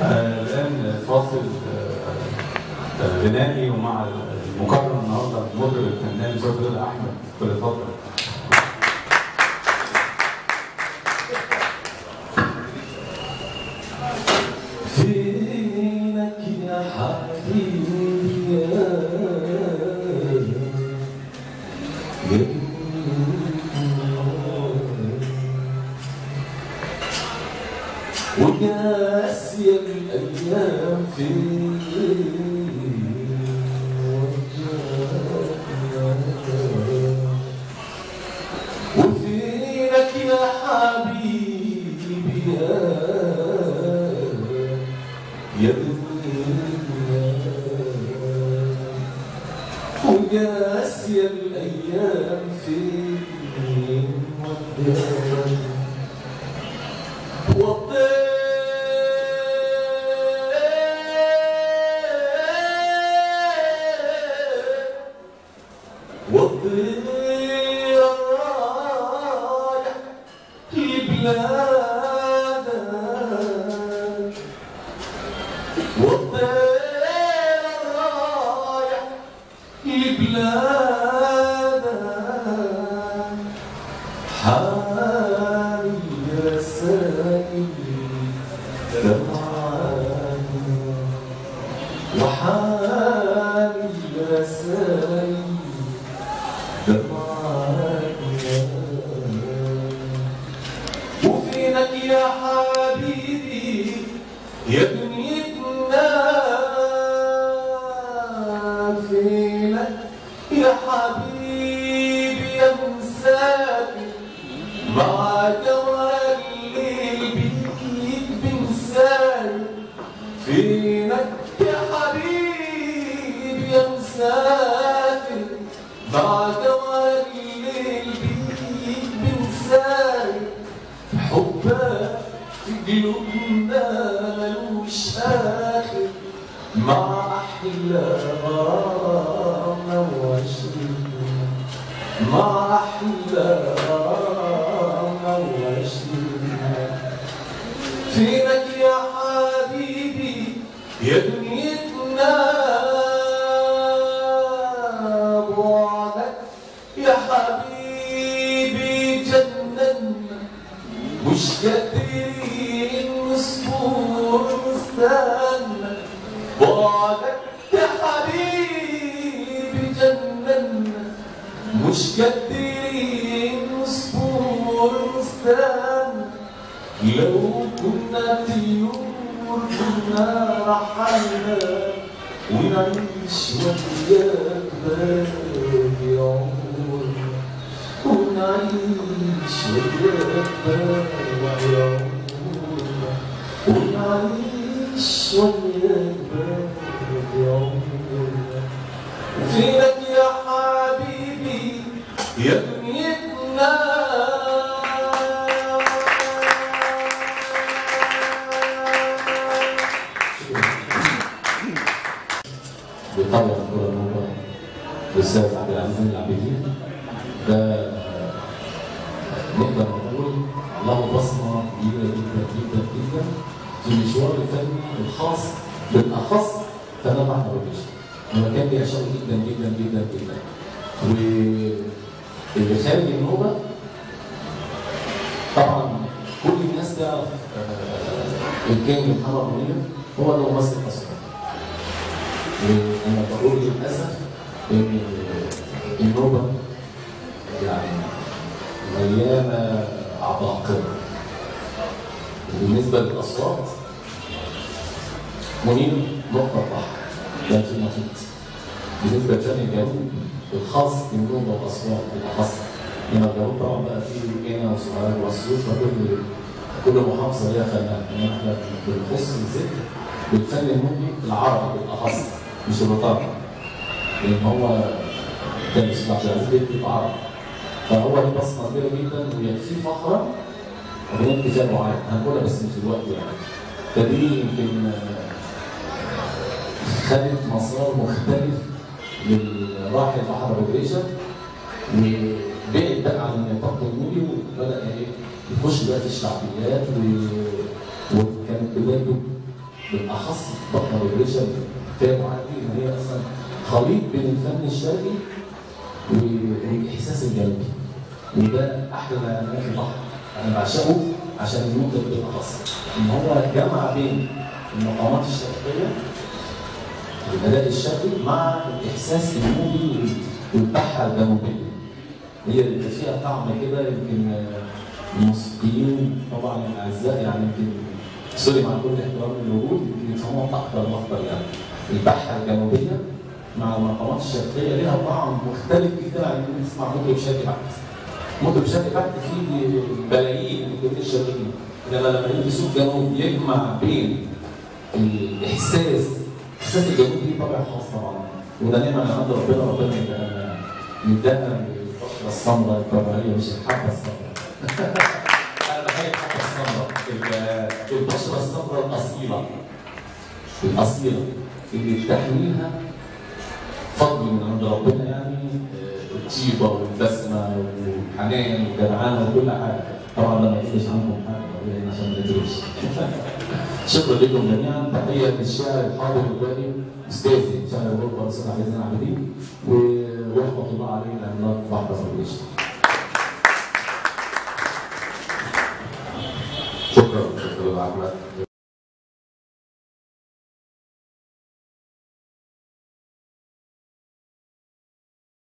آه، الآن فاصل آه، آه، غنائي ومع المكرم النهارده المطرب الفنان زهير رضا أحمد فليتفضل فينك يا حبيبي يا وقاسية الأيام في وفينك يا حبيبي يا يا دنيا وقاسية الأيام في والطير رايح لبلادك والطير رايح لبلادك حالي يا سيدي دمعاني وحالي يا سيدي دمعاني وفينك يا حبيبي يا دنيتنا فينك يا حبيبي يا مسافر مع دوام الليل بيك بنساك فينك يا حبيبي يا مسافر مع دوام الليل بيك بنساك حبك في قلوبنا ملوش آخر مع أحلى غرامنا وعشرين مع أحلى غرامنا وعشرين فينك يا حبيبي يا دنيتنا بعدك يا حبيبي جننا مش قادرين نصبر نستنى بعدك يا حبيبي جننا مش قادرين نصبر نستنى لو كنا طيور كنا رحلنا ونعيش وياك باقي عمرنا ونعيش وياك باقي عمرنا ونعيش وياك باقي عمرنا وفينك يا حبيبي يا دنيتنا بطبع الكرة الأولى الأستاذ عبد العزيز العبيدي ده نقدر نقول له بصمة كبيرة جدا جدا جدا في المشوار الفني الخاص بالأخص فنان أحمد البشر هو كان بيعشقه جدا جدا جدا جدا واللي خارج النوبة طبعا كل الناس تعرف آه، الكينج محمد منير هو اللي ممثل أصلا وانا بقول للاسف ان النوبه يعني مليانه عباقره بالنسبه للاصوات منير نقطه بحر لا في محيط بالنسبه لفن الجنوب الخاص بالنوبه والاصوات بالاخص لما الجنوب طبعا بقى فيه هنا وسهاد واسيوط فكل كل محافظه ليها فنان انما احنا بنخص الذكر بالفن النوبي العربي بالاخص مش الوطني لان هو كان بيسمع عبد العزيز بيكتب عربي فهو ليه بصمه كبيره جدا ويكفيه فخرا اغنيه كتاب معين هنقولها بس مش دلوقتي يعني فدي يمكن آه، خدت مسار مختلف للراحل بحر ابو جريشه وبعد بقى عن النطاق النوبي وبدا ايه يخش بقى في الشعبيات و... وكانت بدايته بالاخص بطنه ريفريشن فيها معدي ان هي اصلا خليط بين الفن الشرقي والاحساس الجنبي وده احلى ما في البحر انا بعشقه عشان النقطه دي بالاخص ان هو جمع بين المقامات الشرقيه الاداء الشرقي مع الاحساس النوبي والبحه الجنوبيه هي اللي فيها طعم كده يمكن الموسيقيين طبعا الاعزاء يعني يمكن سوري مع كل احترام للوجود يمكن يفهموها اكتر واكتر يعني البحه الجنوبيه مع المقامات الشرقيه لها طعم مختلف جدا عن انك تسمع مطرب شرقي بحت مطرب شرقي بحت فيه بلايين المطربين الشرقيين انما لما يجي صوت جنوب يجمع بين الاحساس احساس الجنوب ليه طابع خاص طبعا وده نعمه من عند ربنا ربنا يدينا يدينا البشره السمراء الطبيعيه مش الحبه السمراء انا بحب الحبه السمراء البشره السمراء الاصيله الاصيله اللي بتحميها فضل من عند ربنا يعني الطيبه والبسمه والحنان والجدعانه وكل حاجه طبعا ده ما يقلش عنكم حاجه لان عشان ما ندرس شكرا لكم جميعا تحيه للشاعر الحاضر الغالي استاذي شاعر الغربه الاستاذ عبد العزيز العابدين ورحمه الله عليه العملاق بحر فاونديشن شكرا استاذ احمد